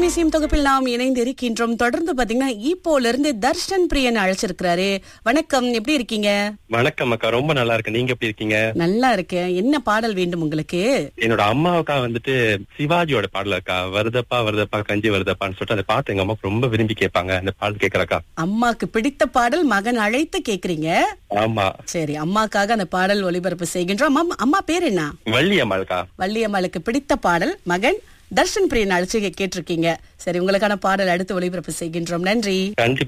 இன்னிசையும் தொகுப்பில் நாம் இணைந்து இருக்கின்றோம் தொடர்ந்து பாத்தீங்கன்னா ஈப்போல இருந்து தர்ஷன் பிரியன் அழைச்சிருக்கிறாரு வணக்கம் எப்படி இருக்கீங்க வணக்கம் அக்கா ரொம்ப நல்லா இருக்கு நீங்க எப்படி இருக்கீங்க நல்லா இருக்கேன் என்ன பாடல் வேண்டும் உங்களுக்கு என்னோட அம்மாவுக்கா வந்துட்டு சிவாஜியோட பாடல் அக்கா வருதப்பா வருதப்பா கஞ்சி வருதப்பான்னு சொல்லிட்டு அந்த பாட்டு எங்க அம்மா ரொம்ப விரும்பி கேட்பாங்க அந்த பாடல் கேக்குறக்கா அம்மாக்கு பிடித்த பாடல் மகன் அழைத்து கேக்குறீங்க ஆமா சரி அம்மாக்காக அந்த பாடல் ஒளிபரப்பு செய்கின்றோம் அம்மா அம்மா பேர் என்ன வள்ளி அம்மாளுக்கா வள்ளியம்மாளுக்கு பிடித்த பாடல் மகன் தர்ஷன் பிரியன் அழைச்சு கேட்டிருக்கீங்க சரி உங்களுக்கான பாடல் அடுத்து ஒளிபரப்பு செய்கின்றோம் நன்றி கண்டிப்பா